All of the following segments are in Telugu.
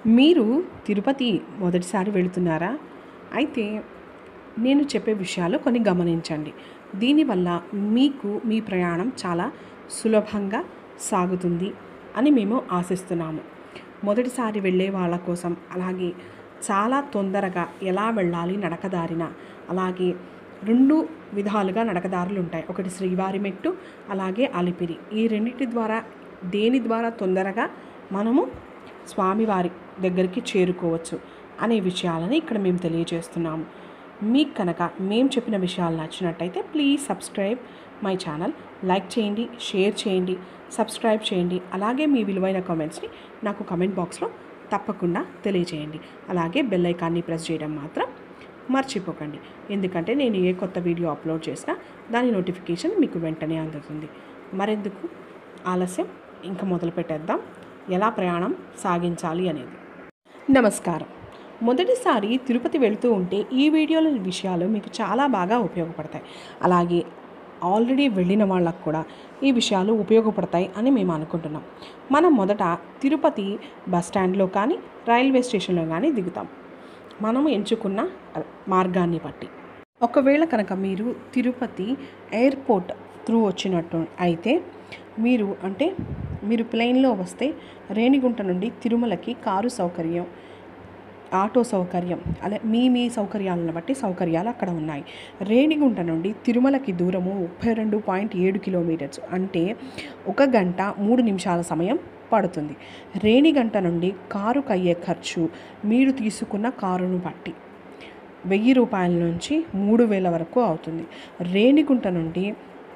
మీరు తిరుపతి మొదటిసారి వెళుతున్నారా అయితే నేను చెప్పే విషయాలు కొన్ని గమనించండి దీనివల్ల మీకు మీ ప్రయాణం చాలా సులభంగా సాగుతుంది అని మేము ఆశిస్తున్నాము మొదటిసారి వెళ్ళే వాళ్ళ కోసం అలాగే చాలా తొందరగా ఎలా వెళ్ళాలి నడకదారిన అలాగే రెండు విధాలుగా నడకదారులు ఉంటాయి ఒకటి శ్రీవారి మెట్టు అలాగే అలిపిరి ఈ రెండింటి ద్వారా దేని ద్వారా తొందరగా మనము స్వామివారి దగ్గరికి చేరుకోవచ్చు అనే విషయాలని ఇక్కడ మేము తెలియజేస్తున్నాము మీకు కనుక మేము చెప్పిన విషయాలు నచ్చినట్టయితే please subscribe my channel like చేయండి షేర్ చేయండి సబ్స్క్రైబ్ చేయండి అలాగే మీ విలువైన కామెంట్స్ని నాకు కమెంట్ బాక్స్లో తప్పకుండా తెలియజేయండి అలాగే బెల్ ఐకాన్ని ప్రెస్ చేయడం మాత్రం మర్చిపోకండి ఎందుకంటే నేను ఏ కొత్త వీడియో అప్లోడ్ చేసినా దాని నోటిఫికేషన్ మీకు వెంటనే అందుతుంది మరెందుకు ఆలస్యం ఇంకా మొదలు పెట్టేద్దాం ఎలా ప్రయాణం సాగించాలి అనేది నమస్కారం మొదటిసారి తిరుపతి వెళుతూ ఉంటే ఈ వీడియోలోని విషయాలు మీకు చాలా బాగా ఉపయోగపడతాయి అలాగే ఆల్రెడీ వెళ్ళిన వాళ్ళకు కూడా ఈ విషయాలు ఉపయోగపడతాయి అని మేము అనుకుంటున్నాం మనం మొదట తిరుపతి బస్ స్టాండ్లో కానీ రైల్వే స్టేషన్లో కానీ దిగుతాం మనము ఎంచుకున్న మార్గాన్ని బట్టి ఒకవేళ కనుక మీరు తిరుపతి ఎయిర్పోర్ట్ త్రూ వచ్చినట్టు అయితే మీరు అంటే మీరు ప్లెయిన్లో వస్తే రేణిగుంట నుండి తిరుమలకి కారు సౌకర్యం ఆటో సౌకర్యం అలా మీ మీ సౌకర్యాలను బట్టి సౌకర్యాలు అక్కడ ఉన్నాయి రేణిగుంట నుండి తిరుమలకి దూరము ముప్పై రెండు పాయింట్ ఏడు కిలోమీటర్స్ అంటే ఒక గంట మూడు నిమిషాల సమయం పడుతుంది రేణిగంట నుండి కారుకు అయ్యే ఖర్చు మీరు తీసుకున్న కారును బట్టి వెయ్యి రూపాయల నుంచి మూడు వేల వరకు అవుతుంది రేణిగుంట నుండి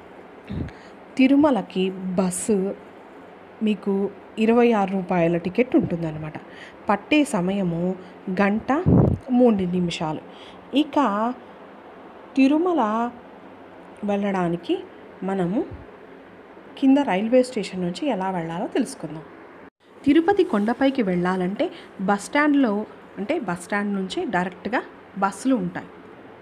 తిరుమలకి బస్సు మీకు ఇరవై ఆరు రూపాయల టికెట్ ఉంటుందన్నమాట పట్టే సమయము గంట మూడు నిమిషాలు ఇక తిరుమల వెళ్ళడానికి మనము కింద రైల్వే స్టేషన్ నుంచి ఎలా వెళ్ళాలో తెలుసుకుందాం తిరుపతి కొండపైకి వెళ్ళాలంటే బస్ స్టాండ్లో అంటే బస్ స్టాండ్ నుంచి డైరెక్ట్గా బస్సులు ఉంటాయి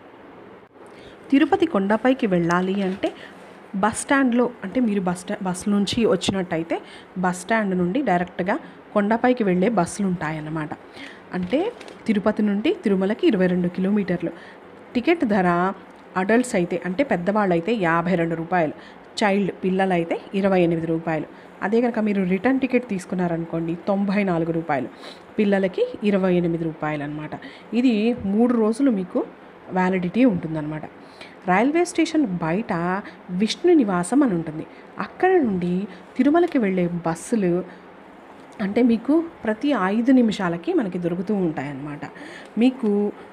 తిరుపతి కొండపైకి వెళ్ళాలి అంటే బస్ స్టాండ్లో అంటే మీరు బస్ స్టా బస్ నుంచి వచ్చినట్టయితే బస్ స్టాండ్ నుండి డైరెక్ట్గా కొండపైకి వెళ్ళే బస్సులు ఉంటాయన్నమాట అంటే తిరుపతి నుండి తిరుమలకి ఇరవై రెండు కిలోమీటర్లు టికెట్ ధర అడల్ట్స్ అయితే అంటే పెద్దవాళ్ళు అయితే యాభై రెండు రూపాయలు చైల్డ్ పిల్లలైతే ఇరవై ఎనిమిది రూపాయలు అదే కనుక మీరు రిటర్న్ టికెట్ తీసుకున్నారనుకోండి తొంభై నాలుగు రూపాయలు పిల్లలకి ఇరవై ఎనిమిది రూపాయలు అనమాట ఇది మూడు రోజులు మీకు వ్యాలిడిటీ ఉంటుందన్నమాట రైల్వే స్టేషన్ బయట విష్ణు నివాసం అని ఉంటుంది అక్కడ నుండి తిరుమలకి వెళ్ళే బస్సులు అంటే మీకు ప్రతి ఐదు నిమిషాలకి మనకి దొరుకుతూ ఉంటాయన్నమాట మీకు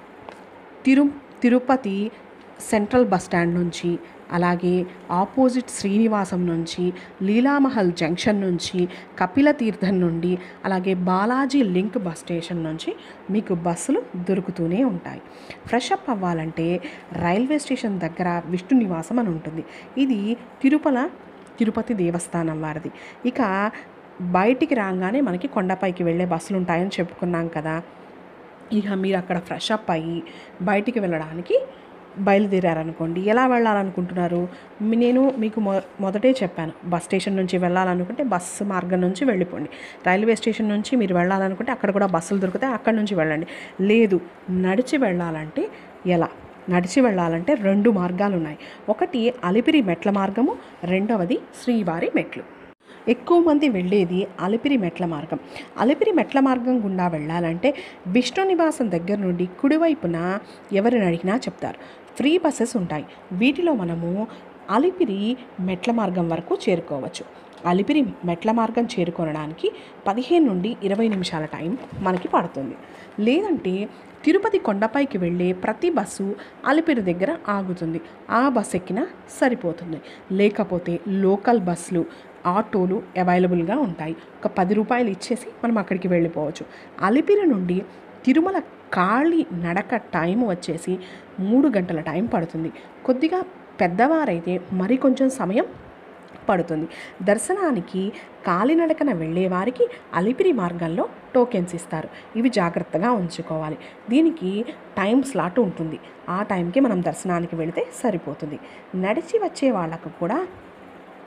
తిరు తిరుపతి సెంట్రల్ బస్ స్టాండ్ నుంచి అలాగే ఆపోజిట్ శ్రీనివాసం నుంచి లీలామహల్ జంక్షన్ నుంచి కపిల తీర్థం నుండి అలాగే బాలాజీ లింక్ బస్ స్టేషన్ నుంచి మీకు బస్సులు దొరుకుతూనే ఉంటాయి ఫ్రెష్ అప్ అవ్వాలంటే రైల్వే స్టేషన్ దగ్గర విష్ణు నివాసం అని ఉంటుంది ఇది తిరుపల తిరుపతి దేవస్థానం వారిది ఇక బయటికి రాగానే మనకి కొండపైకి వెళ్ళే బస్సులు ఉంటాయని చెప్పుకున్నాం కదా ఇక మీరు అక్కడ ఫ్రెష్ అప్ అయ్యి బయటికి వెళ్ళడానికి బయలుదేరారనుకోండి ఎలా వెళ్ళాలనుకుంటున్నారు మీ- నేను మీకు మొ మొదటే చెప్పాను బస్ స్టేషన్ నుంచి వెళ్ళాలనుకుంటే బస్సు మార్గం నుంచి వెళ్ళిపోండి రైల్వే స్టేషన్ నుంచి మీరు వెళ్ళాలనుకుంటే అక్కడ కూడా బస్సులు దొరుకుతాయి అక్కడ నుంచి వెళ్ళండి లేదు నడిచి వెళ్ళాలంటే ఎలా నడిచి వెళ్ళాలంటే రెండు మార్గాలు ఉన్నాయి ఒకటి అలిపిరి మెట్ల మార్గము రెండవది శ్రీవారి మెట్లు ఎక్కువ మంది వెళ్ళేది అలిపిరి మెట్ల మార్గం అలిపిరి మెట్ల మార్గం గుండా వెళ్ళాలంటే విష్ణు నివాసం దగ్గర నుండి కుడివైపున ఎవరిని అడిగినా చెప్తారు ఫ్రీ బస్సెస్ ఉంటాయి వీటిలో మనము అలిపిరి మెట్ల మార్గం వరకు చేరుకోవచ్చు అలిపిరి మెట్ల మార్గం చేరుకోవడానికి పదిహేను నుండి ఇరవై నిమిషాల టైం మనకి పడుతుంది లేదంటే తిరుపతి కొండపైకి వెళ్ళే ప్రతి బస్సు అలిపిరి దగ్గర ఆగుతుంది ఆ బస్ ఎక్కినా సరిపోతుంది లేకపోతే లోకల్ బస్సులు ఆటోలు అవైలబుల్గా ఉంటాయి ఒక పది రూపాయలు ఇచ్చేసి మనం అక్కడికి వెళ్ళిపోవచ్చు అలిపిరి నుండి తిరుమల ఖాళీ నడక టైం వచ్చేసి మూడు గంటల టైం పడుతుంది కొద్దిగా పెద్దవారైతే మరి కొంచెం సమయం పడుతుంది దర్శనానికి కాలినడకన వెళ్ళే వారికి అలిపిరి మార్గంలో టోకెన్స్ ఇస్తారు ఇవి జాగ్రత్తగా ఉంచుకోవాలి దీనికి టైం స్లాట్ ఉంటుంది ఆ టైంకి మనం దర్శనానికి వెళితే సరిపోతుంది నడిచి వచ్చే వాళ్ళకు కూడా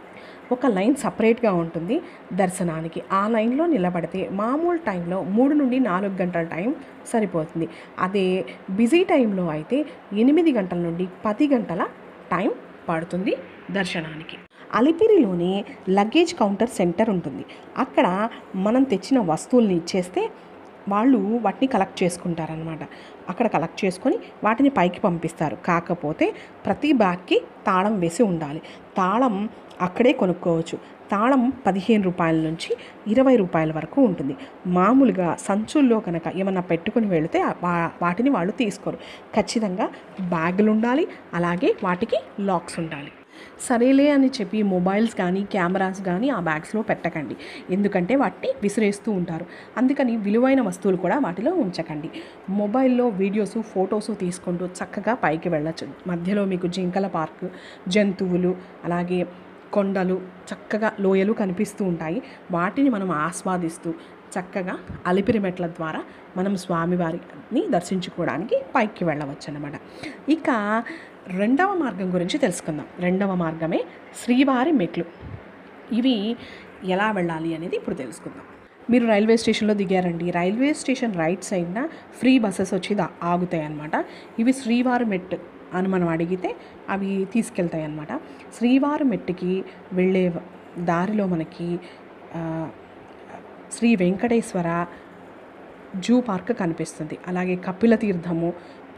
ఒక లైన్ సపరేట్గా ఉంటుంది దర్శనానికి ఆ లైన్లో నిలబడితే మామూలు టైంలో మూడు నుండి నాలుగు గంటల టైం సరిపోతుంది అదే బిజీ టైంలో అయితే ఎనిమిది గంటల నుండి పది గంటల టైం పడుతుంది దర్శనానికి అలిపిరిలోనే లగేజ్ కౌంటర్ సెంటర్ ఉంటుంది అక్కడ మనం తెచ్చిన వస్తువుల్ని ఇచ్చేస్తే వాళ్ళు వాటిని కలెక్ట్ చేసుకుంటారనమాట అక్కడ కలెక్ట్ చేసుకొని వాటిని పైకి పంపిస్తారు కాకపోతే ప్రతి బ్యాగ్కి తాళం వేసి ఉండాలి తాళం అక్కడే కొనుక్కోవచ్చు తాళం పదిహేను రూపాయల నుంచి ఇరవై రూపాయల వరకు ఉంటుంది మామూలుగా సంచుల్లో కనుక ఏమన్నా పెట్టుకుని వెళితే వా- వాటిని వాళ్ళు తీసుకోరు ఖచ్చితంగా బ్యాగులు ఉండాలి అలాగే వాటికి లాక్స్ ఉండాలి సరేలే అని చెప్పి మొబైల్స్ కానీ కెమెరాస్ కానీ ఆ బ్యాగ్స్లో పెట్టకండి ఎందుకంటే వాటిని విసిరేస్తూ ఉంటారు అందుకని విలువైన వస్తువులు కూడా వాటిలో ఉంచకండి మొబైల్లో వీడియోస్ ఫొటోస్ తీసుకుంటూ చక్కగా పైకి వెళ్ళచ్చు మధ్యలో మీకు జింకల పార్క్ జంతువులు అలాగే కొండలు చక్కగా లోయలు కనిపిస్తూ ఉంటాయి వాటిని మనం ఆస్వాదిస్తూ చక్కగా అలిపిరి మెట్ల ద్వారా మనం స్వామివారిని దర్శించుకోవడానికి పైకి వెళ్ళవచ్చు అన్నమాట ఇక రెండవ మార్గం గురించి తెలుసుకుందాం రెండవ మార్గమే శ్రీవారి మెట్లు ఇవి ఎలా వెళ్ళాలి అనేది ఇప్పుడు తెలుసుకుందాం మీరు రైల్వే స్టేషన్లో దిగారండి రైల్వే స్టేషన్ రైట్ సైడ్న ఫ్రీ బస్సెస్ వచ్చి దా- ఆగుతాయి అన్నమాట ఇవి శ్రీవారి మెట్ అని మనం అడిగితే అవి తీసుకెళ్తాయి అన్నమాట శ్రీవారి మెట్టుకి వెళ్ళే దారిలో మనకి ఆ, శ్రీ వెంకటేశ్వర జూ పార్క్ కనిపిస్తుంది అలాగే కపిల తీర్థము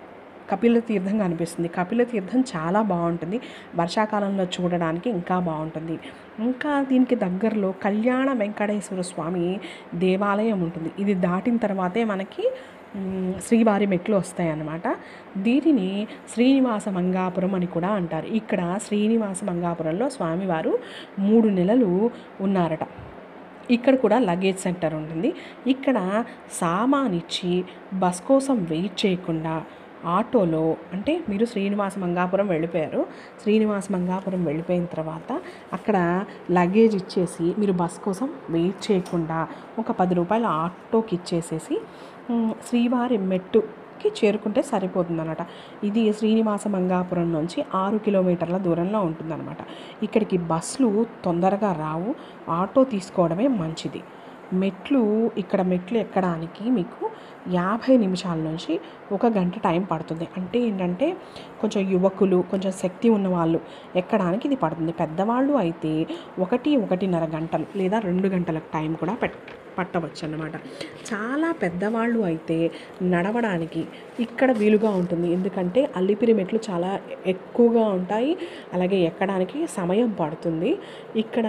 కపిల తీర్థం కనిపిస్తుంది కపిల తీర్థం చాలా బాగుంటుంది వర్షాకాలంలో చూడడానికి ఇంకా బాగుంటుంది ఇంకా దీనికి దగ్గరలో కళ్యాణ వెంకటేశ్వర స్వామి దేవాలయం ఉంటుంది ఇది దాటిన తర్వాతే మనకి మ్, శ్రీవారి మెట్లు వస్తాయి అన్నమాట దీనిని శ్రీనివాస మంగాపురం అని కూడా అంటారు ఇక్కడ శ్రీనివాస మంగాపురంలో స్వామివారు మూడు నెలలు ఉన్నారట ఇక్కడ కూడా లగేజ్ సెంటర్ ఉంటుంది ఇక్కడ సామాన్ ఇచ్చి బస్ కోసం వెయిట్ చేయకుండా ఆటోలో అంటే మీరు శ్రీనివాస మంగాపురం వెళ్ళిపోయారు శ్రీనివాస మంగాపురం వెళ్ళిపోయిన తర్వాత అక్కడ లగేజ్ ఇచ్చేసి మీరు బస్ కోసం వెయిట్ చేయకుండా ఒక పది రూపాయలు ఆటోకి ఇచ్చేసేసి మ్, శ్రీవారి మెట్టుకి చేరుకుంటే సరిపోతుంది అనమాట ఇది శ్రీనివాస మంగాపురం నుంచి ఆరు కిలోమీటర్ల దూరంలో ఉంటుందన్నమాట ఇక్కడికి బస్సులు తొందరగా రావు ఆటో తీసుకోవడమే మంచిది మెట్లు ఇక్కడ మెట్లు ఎక్కడానికి మీకు యాభై నిమిషాల నుంచి ఒక గంట టైం పడుతుంది అంటే ఏంటంటే కొంచెం యువకులు కొంచెం శక్తి ఉన్న వాళ్ళు ఎక్కడానికి ఇది పడుతుంది పెద్దవాళ్ళు అయితే ఒకటి ఒకటిన్నర గంటలు లేదా రెండు గంటల టైం కూడా పెట్ పట్టవచ్చు అన్నమాట చాలా పెద్దవాళ్ళు అయితే నడవడానికి ఇక్కడ వీలుగా ఉంటుంది ఎందుకంటే అల్లిపిరి మెట్లు చాలా ఎక్కువగా ఉంటాయి అలాగే ఎక్కడానికి సమయం పడుతుంది ఇక్కడ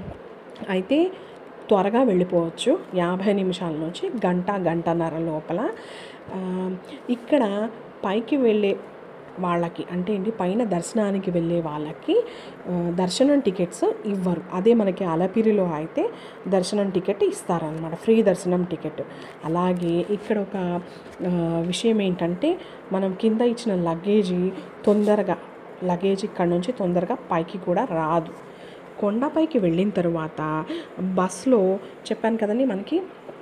అయితే త్వరగా వెళ్ళిపోవచ్చు యాభై నిమిషాల నుంచి గంట గంటన్నర లోపల ఆ, ఇక్కడ పైకి వెళ్ళే వాళ్ళకి అంటే ఏంటి పైన దర్శనానికి వెళ్ళే వాళ్ళకి ఆ, దర్శనం టికెట్స్ ఇవ్వరు అదే మనకి అలపిరిలో అయితే దర్శనం టికెట్ ఇస్తారనమాట ఫ్రీ దర్శనం టికెట్ అలాగే ఇక్కడ ఒక ఆ, విషయం ఏంటంటే మనం కింద ఇచ్చిన లగేజీ తొందరగా లగేజ్ ఇక్కడ నుంచి తొందరగా పైకి కూడా రాదు కొండపైకి వెళ్ళిన తర్వాత బస్లో చెప్పాను కదండి మనకి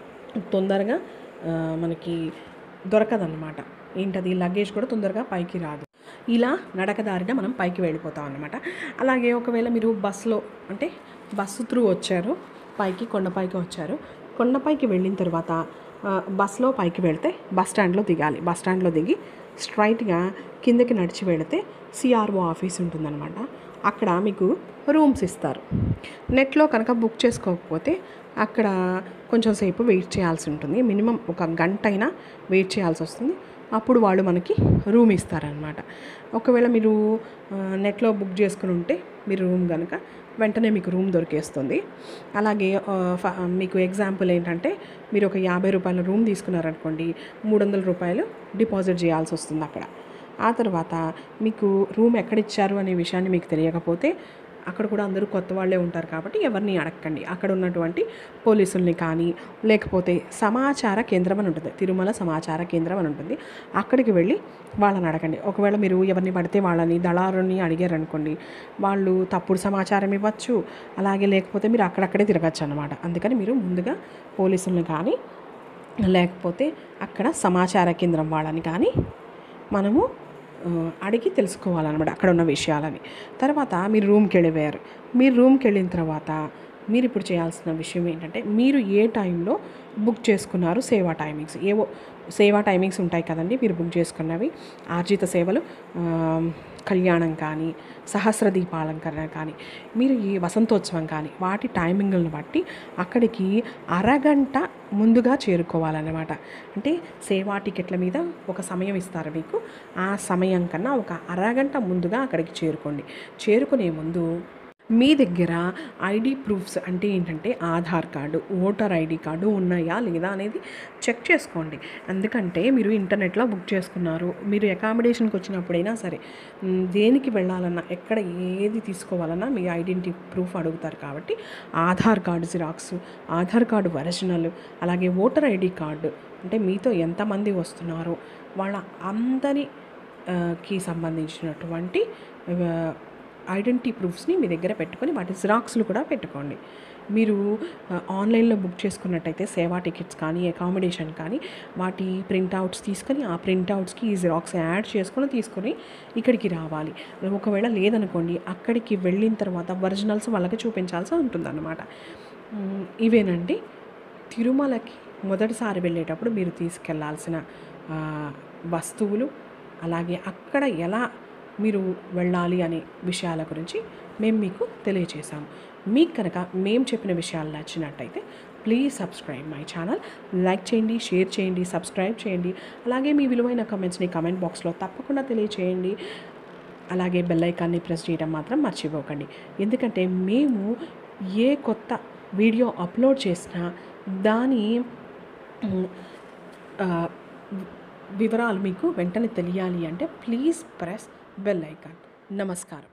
తొందరగా ఆ, మనకి దొరకదన్నమాట ఏంటది లగేజ్ కూడా తొందరగా పైకి రాదు ఇలా నడకదారిన మనం పైకి వెళ్ళిపోతాం అన్నమాట అలాగే ఒకవేళ మీరు బస్సులో అంటే బస్సు త్రూ వచ్చారు పైకి కొండపైకి వచ్చారు కొండపైకి వెళ్ళిన తర్వాత ఆ, బస్సులో పైకి వెళితే బస్ స్టాండ్లో దిగాలి బస్ స్టాండ్లో దిగి స్ట్రైట్గా కిందకి నడిచి వెళితే సిఆర్ఓ ఆఫీస్ ఉంటుందన్నమాట అక్కడ మీకు రూమ్స్ ఇస్తారు నెట్లో కనుక బుక్ చేసుకోకపోతే అక్కడ కొంచెం సేపు వెయిట్ చేయాల్సి ఉంటుంది మినిమం ఒక గంట అయినా వెయిట్ చేయాల్సి వస్తుంది అప్పుడు వాళ్ళు మనకి రూమ్ ఇస్తారనమాట ఒకవేళ మీరు ఆ, నెట్లో బుక్ చేసుకుని ఉంటే మీరు రూమ్ కనుక వెంటనే మీకు రూమ్ దొరికేస్తుంది అలాగే ఆ, ఫ- మీకు ఎగ్జాంపుల్ ఏంటంటే మీరు ఒక యాభై రూపాయల రూమ్ తీసుకున్నారనుకోండి మూడు వందల రూపాయలు డిపాజిట్ చేయాల్సి వస్తుంది అక్కడ ఆ తర్వాత మీకు రూమ్ ఎక్కడిచ్చారు అనే విషయాన్ని మీకు తెలియకపోతే అక్కడ కూడా అందరూ కొత్త వాళ్ళే ఉంటారు కాబట్టి ఎవరిని అడగండి అక్కడ ఉన్నటువంటి పోలీసుల్ని కానీ లేకపోతే సమాచార కేంద్రం అని ఉంటుంది తిరుమల సమాచార కేంద్రం అని ఉంటుంది అక్కడికి వెళ్ళి వాళ్ళని అడగండి ఒకవేళ మీరు ఎవరిని పడితే వాళ్ళని దళారుని అడిగారనుకోండి వాళ్ళు తప్పుడు సమాచారం ఇవ్వచ్చు అలాగే లేకపోతే మీరు అక్కడక్కడే తిరగచ్చు అనమాట అందుకని మీరు ముందుగా పోలీసుల్ని కానీ లేకపోతే అక్కడ సమాచార కేంద్రం వాళ్ళని కానీ మనము ఆ, అడిగి తెలుసుకోవాలన్నమాట అక్కడ ఉన్న విషయాలని తర్వాత మీరు రూమ్కి వెళ్ళిపోయారు మీరు రూమ్కి వెళ్ళిన తర్వాత మీరు ఇప్పుడు చేయాల్సిన విషయం ఏంటంటే మీరు ఏ టైంలో బుక్ చేసుకున్నారు సేవా టైమింగ్స్ ఏవో సేవా టైమింగ్స్ ఉంటాయి కదండి మీరు బుక్ చేసుకున్నవి ఆర్జిత సేవలు ఆ, కళ్యాణం కానీ సహస్ర దీపాలంకరణ కానీ మీరు ఈ వసంతోత్సవం కానీ వాటి టైమింగ్లను బట్టి అక్కడికి అరగంట ముందుగా చేరుకోవాలన్నమాట అంటే సేవా టికెట్ల మీద ఒక సమయం ఇస్తారు మీకు ఆ సమయం కన్నా ఒక అరగంట ముందుగా అక్కడికి చేరుకోండి చేరుకునే ముందు మీ దగ్గర ఐడి ప్రూఫ్స్ అంటే ఏంటంటే Aadhaar card voter ID card ఉన్నాయా లేదా అనేది చెక్ చేసుకోండి ఎందుకంటే మీరు ఇంటర్నెట్లో బుక్ చేసుకున్నారు మీరు అకామిడేషన్కి వచ్చినప్పుడైనా సరే మ్, దేనికి వెళ్ళాలన్నా ఎక్కడ ఏది తీసుకోవాలన్నా మీ ఐడెంటిటీ ప్రూఫ్ అడుగుతారు కాబట్టి Aadhaar card xerox Aadhaar card original అలాగే ఓటర్ ఐడి కార్డు అంటే మీతో ఎంతమంది వస్తున్నారో వాళ్ళ అందరి ఆ, కి సంబంధించినటువంటి ఆ, ఐడెంటిటీ ప్రూఫ్స్ని మీ దగ్గర పెట్టుకొని వాటి జిరాక్స్లు కూడా పెట్టుకోండి మీరు ఆ, ఆన్లైన్లో బుక్ చేసుకున్నట్టయితే సేవా టికెట్స్ కానీ అకామిడేషన్ కానీ వాటి ప్రింట్అవుట్స్ తీసుకొని ఆ ప్రింట్అవుట్స్కి ఈ జిరాక్స్ యాడ్ చేసుకొని తీసుకొని ఇక్కడికి రావాలి ఒకవేళ లేదనుకోండి అక్కడికి వెళ్ళిన తర్వాత ఒరిజినల్స్ వాళ్ళకి చూపించాల్సి ఉంటుందన్నమాట ఉమ్, ఇవేనండి తిరుమలకి మొదటిసారి వెళ్ళేటప్పుడు మీరు తీసుకెళ్లాల్సిన ఆ, వస్తువులు అలాగే అక్కడ ఎలా మీరు వెళ్ళాలి అనే విషయాల గురించి మేము మీకు తెలియజేశాము మీకు కనుక మేము చెప్పిన విషయాలు నచ్చినట్టయితే please subscribe my channel like చేయండి షేర్ చేయండి సబ్స్క్రైబ్ చేయండి అలాగే మీ విలువైన కమెంట్స్ని కమెంట్ బాక్స్లో తప్పకుండా తెలియచేయండి అలాగే బెల్ ఐకాన్ని ప్రెస్ చేయడం మాత్రం మర్చిపోకండి ఎందుకంటే మేము ఏ కొత్త వీడియో అప్లోడ్ చేసినా దాని ఉమ్, ఆ, వివరాలు మీకు వెంటనే తెలియాలి అంటే ప్లీజ్ ప్రెస్ బెల్ ఐకాన్ నమస్కారం